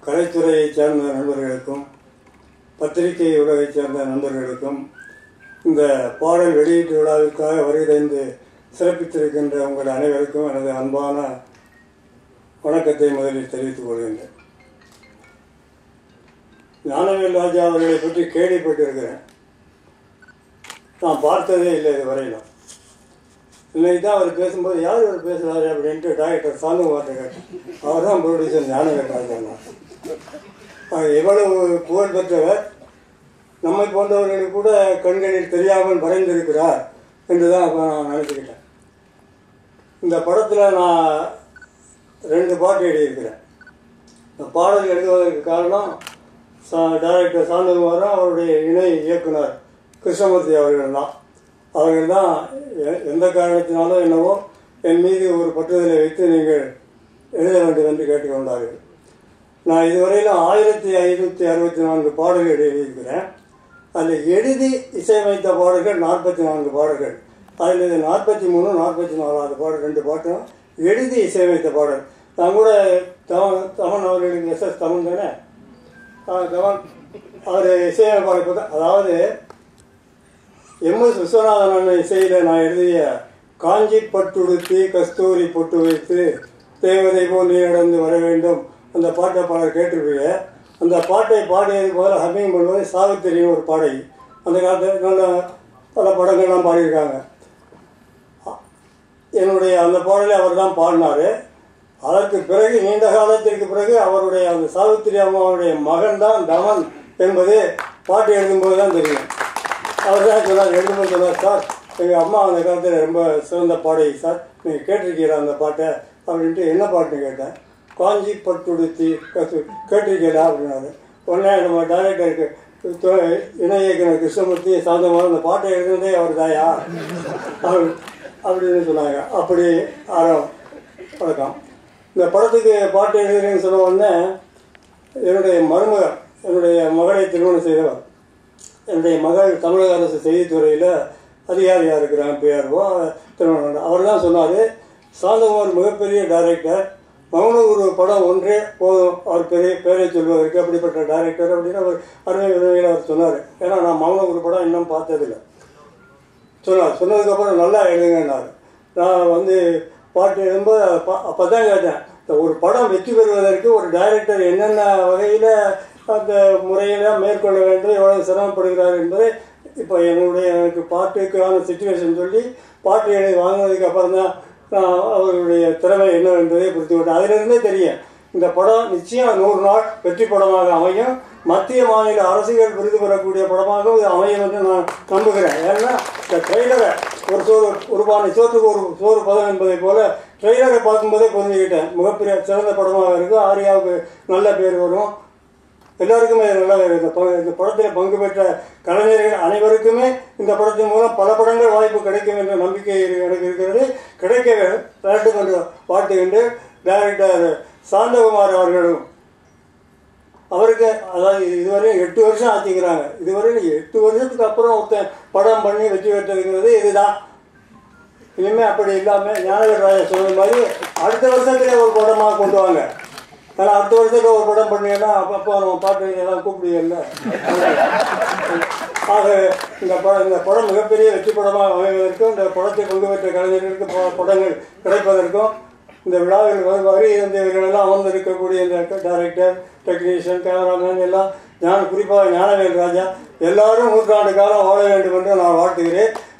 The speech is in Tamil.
கலைத்துறையைச் சேர்ந்த நண்பர்களுக்கும் பத்திரிகை உலகைச் சேர்ந்த நண்பர்களுக்கும் இந்த பாடல் வெளியீட்டு விழாவிற்காக வருகிறந்து சிறப்பித்திருக்கின்ற உங்கள் அனைவருக்கும் எனது அன்பான வணக்கத்தை முதலில் தெரிவித்துக் கொள்கின்றேன் ஞானவேல் ராஜா அவர்களை பற்றி கேள்விப்பட்டிருக்கிறேன் நான் பார்த்ததே இல்லை இது வரையிலும் இன்னைக்கு தான் அவர் பேசும்போது யார் அவர் பேசுகிறாரு அப்படின்ட்டு டாக்டர் சாந்தகுமார்ட்ட கேட்டேன் அவர் தான் ப்ரொடியூசர் ஞானவேல் ராஜா அவர் எவ்வளவு புகழ் பெற்றவர் நம்மை போன்றவர்களுக்கு கூட கண்களில் தெரியாமல் மறைந்திருக்கிறார் என்று தான் அப்ப நான் நினச்சிக்கிட்டேன் இந்த படத்தில் நான் ரெண்டு பாட்டு எழுதியிருக்கிறேன் இந்த பாடல் எழுதுவதற்கு காரணம் சா டைரக்டர் சாந்தகுமாரும் அவருடைய இணை இயக்குனர் கிருஷ்ணமூர்த்தி அவர்கள் தான் அவர்கள் தான் எ- எந்த காரணத்தினாலும் என்னவோ என் மீது ஒரு பற்றுதலை வைத்து நீங்கள் எழுத வேண்டும் என்று கேட்டுக்கொண்டார்கள் நான் இதுவரையிலும் ஆயிரத்தி ஐநூற்றி அறுபத்தி நான்கு பாடல்கள் எழுதியிருக்கிறேன் அதில் எழுதி இசையமைத்த பாடல்கள் நாற்பத்தி நான்கு பாடல்கள் அதில் இது நாற்பத்தி மூணு நாற்பத்தி நாலாவது பாடல் ரெண்டு பாட்டும் எழுதி இசையமைத்த பாடல் நான் கூட தமன் தமன் அவர்களுக்கு எஸ் எஸ் தமன் தானே ஆ, தமன் அவர் இசையமைப்பாளர் அதாவது எம்எஸ் விஸ்வநாதன் அண்ணன் இசையில் நான் எழுதிய காஞ்சி பட்டுடுத்தி கஸ்தூரி பொட்டு வைத்து தேவதை போல் நீ நடந்து வர வேண்டும் அந்த பாட்டை பலர் கேட்டிருப்பீங்க அந்த பாட்டை பாடியது போல ஹம்மிங் பண்ணுவது சாவித்திரின்னு ஒரு பாடகி அந்த காலத்தில் நல்ல பல படங்கள்லாம் பாடியிருக்காங்க என்னுடைய அந்த பாடலை அவர் தான் பாடினார் அதற்கு பிறகு நீண்ட காலத்திற்கு பிறகு அவருடைய அந்த சாவித்திரி அம்மாவுடைய மகன் தான் தமன் என்பது பாட்டு எழுதும்போது தான் தெரியும் அவர் தான் சொன்னார் எழுதும்போது சொன்னார் சார் எங்கள் அம்மா அந்த காலத்தில் ரொம்ப சிறந்த பாடகி சார் நீங்கள் கேட்டிருக்கீங்களா அந்த பாட்டை அப்படின்ட்டு என்ன பாட்டுன்னு கேட்டேன் காஞ்சி பட்டுடுத்தி கசு கேட்டிருக்கீங்களா அப்படின்னாரு உடனே நம்ம டைரக்டருக்கு து- இணை இயக்குனர் கிருஷ்ணமூர்த்தி சாந்தமாக அந்த பாட்டை எழுதுனதே அவர் தாயா அப்படி அப்படின்னு சொன்னாங்க அப்படி ஆரம் பழக்கம் இந்த படத்துக்கு பாட்டு எழுதுறேன்னு சொன்ன உடனே என்னுடைய மருமகன் என்னுடைய மகளை திருமணம் செய்தவர் என்னுடைய மகள் தமிழக அரசு செய்தித்துறையில் அதிகாரியாக இருக்கிறாங்க பிஆர்ஓ திருமணம் அவர் தான் சொன்னார் சாந்தகுமார் மிகப்பெரிய டைரக்டர் மௌனகுரு படம் ஒன்றே போதும் அவர் பெரிய பேரை சொல்வதற்கு அப்படிப்பட்ட டைரக்டர் அப்படின்னு அவர் அருமை உதவியில் அவர் சொன்னார் ஏன்னா நான் மௌனகுரு படம் இன்னும் பார்த்ததில்லை சொன்னார் சொன்னதுக்கப்புறம் நல்லா எழுதுங்கன்னாரு நான் வந்து பாட்டு எழுதும்போது அப்போ தான் கேட்டேன் இந்த ஒரு படம் வெற்றி பெறுவதற்கு ஒரு டைரக்டர் என்னென்ன வகையில் அந்த முறையில் மேற்கொள்ள வேண்டும் எவ்வளவு சிரமப்படுகிறார் என்பதை இப்போ என்னுடைய எனக்கு பாட்டுக்கான சுச்சுவேஷன் சொல்லி பாட்டு எழுதி வாங்கினதுக்கு அப்புறம் தான் நான் அவர்களுடைய திறமை என்ன என்பதை புரிந்து கொண்டேன் அதிலிருந்தே தெரியும் இந்த படம் நிச்சயம் நூறு நாள் வெற்றி படமாக அமையும் மத்திய மாநில அரசுகள் விருது பெறக்கூடிய படமாக இது அமையும் என்று நான் நம்புகிறேன் ஏன்னா இந்த ட்ரெய்லரை ஒரு சோறு ஒரு பானை சோற்றுக்கு ஒரு சோறு பதம் என்பதை போல ட்ரெய்லரை பார்க்கும்போதே புரிஞ்சுக்கிட்டேன் மிகப்பெரிய சிறந்த படமாக இருக்கும் ஆரியாவுக்கு நல்ல பேர் வரும் எல்லாருக்குமே இது நல்லா இந்த ப- இந்த படத்தில் பங்கு பெற்ற கலைஞர்கள் அனைவருக்குமே இந்த படத்தின் மூலம் பல படங்கள் வாய்ப்பு கிடைக்கும் என்ற நம்பிக்கை இரு- எனக்கு இருக்கிறது கிடைக்க வேண்டும் என்று வாழ்த்துகின்ற டைரக்டர் சாந்தகுமார் அவர்களும் அவருக்கு அதாவது இதுவரையும் எட்டு வருஷம் ஆச்சுங்கிறாங்க இதுவரையும் எட்டு வருஷத்துக்கு அப்புறம் ஒருத்தன் படம் பண்ணி வெற்றி பெற்றதுங்கிறது இதுதான் இனிமேல் அப்படி இல்லாமல் ஞானகர் ராஜா சொன்ன மாதிரி அடுத்த வருஷத்துல ஒரு படமாக கொண்டு வாங்க ஏன்னா அடுத்த வருஷத்துல ஒரு படம் பண்ணீங்கன்னா அப்பப்போ நம்ம பாட்டு எல்லாம் கூப்பிடுவீங்கல்ல ஆக இந்த படம் இந்த படம் மிகப்பெரிய வெற்றி படமாக அமைவதற்கும் இந்த படத்தை கொண்டு பெற்ற கலைஞர்களுக்கு ப- படங்கள் கிடைப்பதற்கும் இந்த விழாவில் வரு- வருகிறவர்கள் எல்லாம் அமர்ந்திருக்கக்கூடிய இந்த டைரக்டர் டெக்னீஷியன் கேமராமேன் எல்லாம் ஞான குறிப்பாக ஞானவேல் ராஜா எல்லாரும் நூற்றாண்டு காலம் வாழ வேண்டும் என்று நான் வாழ்த்துகிறேன்